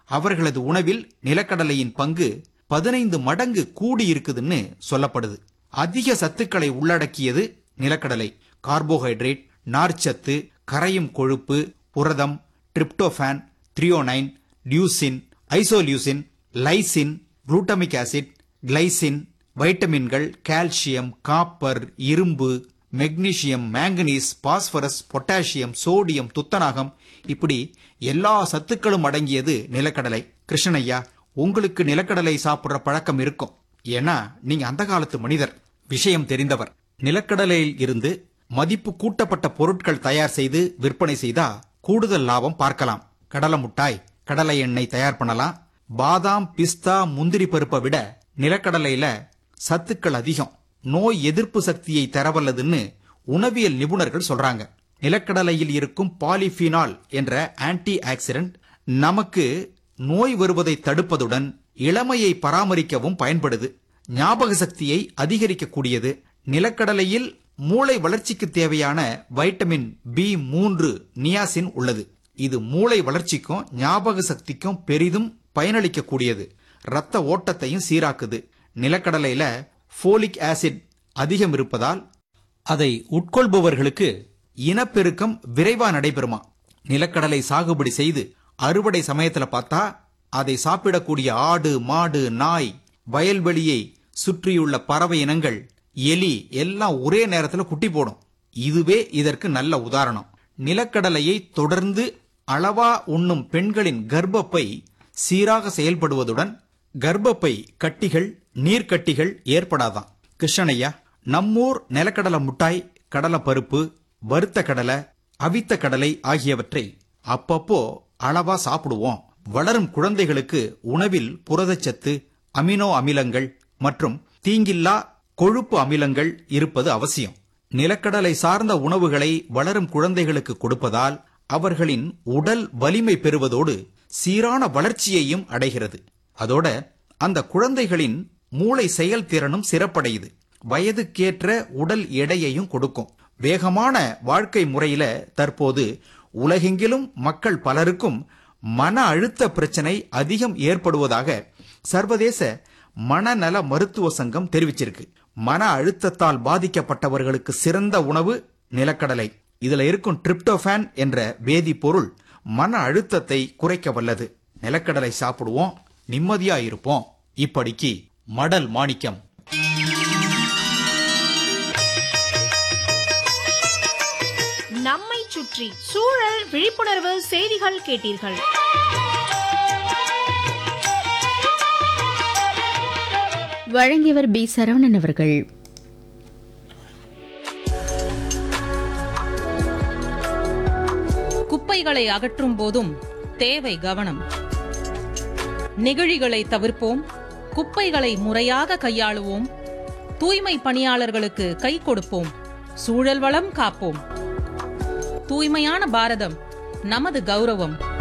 அவர்களது உணவில் நிலக்கடலையின் பங்கு பதினைந்து மடங்கு கூடி இருக்குதுன்னு சொல்லப்படுது அதிக சத்துக்களை உள்ளடக்கியது நிலக்கடலை கார்போஹைட்ரேட் நார்ச்சத்து கரையும் கொழுப்பு புரதம் tryptophan threonine leucine isoleucine lysine glutamic acid glycine வைட்டமின்கள் கால்சியம் காப்பர் இரும்பு magnesium manganese phosphorus potassium sodium துத்தநாகம் இப்படி எல்லா சத்துக்களும் அடங்கியது நிலக்கடலை கிருஷ்ணய்யா உங்களுக்கு நிலக்கடலை சாப்பிடுற பழக்கம் இருக்கும் ஏன்னா நீங்க அந்த காலத்து மனிதர் விஷயம் தெரிந்தவர் நிலக்கடலையில் இருந்து மதிப்பு கூட்டப்பட்ட பொருட்கள் தயார் செய்து விற்பனை செய்தா கூடுதல் லாபம் பார்க்கலாம் கடலை முட்டாய் கடலை எண்ணெய் தயார் பண்ணலாம் பாதாம் பிஸ்தா முந்திரி பருப்பை விட நிலக்கடலையில சத்துக்கள் அதிகம் நோய் எதிர்ப்பு சக்தியை தரவல்லதுன்னு உணவியல் நிபுணர்கள் சொல்றாங்க நிலக்கடலையில் இருக்கும் பாலிஃபினால் என்ற ஆன்டி ஆக்சிடென்ட் நமக்கு நோய் வருவதை தடுப்பதுடன் இளமையை பராமரிக்கவும் பயன்படுது ஞாபக சக்தியை அதிகரிக்கக்கூடியது நிலக்கடலையில் மூளை வளர்ச்சிக்கு தேவையான வைட்டமின் பி மூன்று நியாசின் உள்ளது இது மூளை வளர்ச்சிக்கும் ஞாபக சக்திக்கும் பெரிதும் பயனளிக்கக்கூடியது இரத்த ஓட்டத்தையும் சீராக்குது நிலக்கடலையில ஃபோலிக் ஆசிட் அதிகம் இருப்பதால் அதை உட்கொள்பவர்களுக்கு இனப்பெருக்கம் விரைவா நடைபெறுமா நிலக்கடலை சாகுபடி செய்து அறுவடை சமயத்துல பார்த்தா அதை சாப்பிடக்கூடிய ஆடு மாடு நாய் வயல்வெளியை சுற்றியுள்ள பறவை இனங்கள் எலி எல்லாம் ஒரே நேரத்துல குட்டி போடும் இதுவே இதற்கு நல்ல உதாரணம் நிலக்கடலையை தொடர்ந்து அளவா உண்ணும் பெண்களின் கர்ப்பப்பை சீராக செயல்படுவதுடன் கர்ப்பப்பை கட்டிகள் நீர்க்கட்டிகள் ஏற்படாதாம் கிருஷ்ணனையா நம்மூர் நிலக்கடலை முட்டாய் கடலை பருப்பு வறுத்த கடலை அவித்த கடலை ஆகியவற்றை அப்பப்போ அளவா சாப்பிடுவோம் வளரும் குழந்தைகளுக்கு உணவில் புரதச்சத்து அமினோ அமிலங்கள் மற்றும் தீங்கில்லா கொழுப்பு அமிலங்கள் இருப்பது அவசியம் நிலக்கடலை சார்ந்த உணவுகளை வளரும் குழந்தைகளுக்கு கொடுப்பதால் அவர்களின் உடல் வலிமை பெறுவதோடு சீரான வளர்ச்சியையும் அடைகிறது அதோட அந்த குழந்தைகளின் மூளை செயல்திறனும் சிறப்படையுது வயதுக்கேற்ற உடல் எடையையும் கொடுக்கும் வேகமான வாழ்க்கை முறையில தற்போது உலகெங்கிலும் மக்கள் பலருக்கும் மன அழுத்த பிரச்சனை அதிகம் ஏற்படுவதாக சர்வதேச மனநல மருத்துவ சங்கம் தெரிவிச்சிருக்கு மன அழுத்தத்தால் பாதிக்கப்பட்டவர்களுக்கு சிறந்த உணவு நிலக்கடலை இதுல இருக்கும் டிரிப்டோஃபான் என்ற வேதிப்பொருள் மன அழுத்தத்தை குறைக்க வல்லது நிலக்கடலை சாப்பிடுவோம் நிம்மதியா இருப்போம் இப்படிக்கு மடல் மாணிக்கம் நம்மை சுற்றி சூழல் விழிப்புணர்வு செய்திகள் கேட்டீர்கள் வழங்கியவர் பி சரவணன் அவர்கள் குப்பைகளை அகற்றும் போதும் தேவை கவனம் நெகிழிகளை தவிர்ப்போம் குப்பைகளை முறையாக கையாளுவோம் தூய்மை பணியாளர்களுக்கு கை கொடுப்போம் சூழல் வளம் காப்போம் தூய்மையான பாரதம் நமது கௌரவம்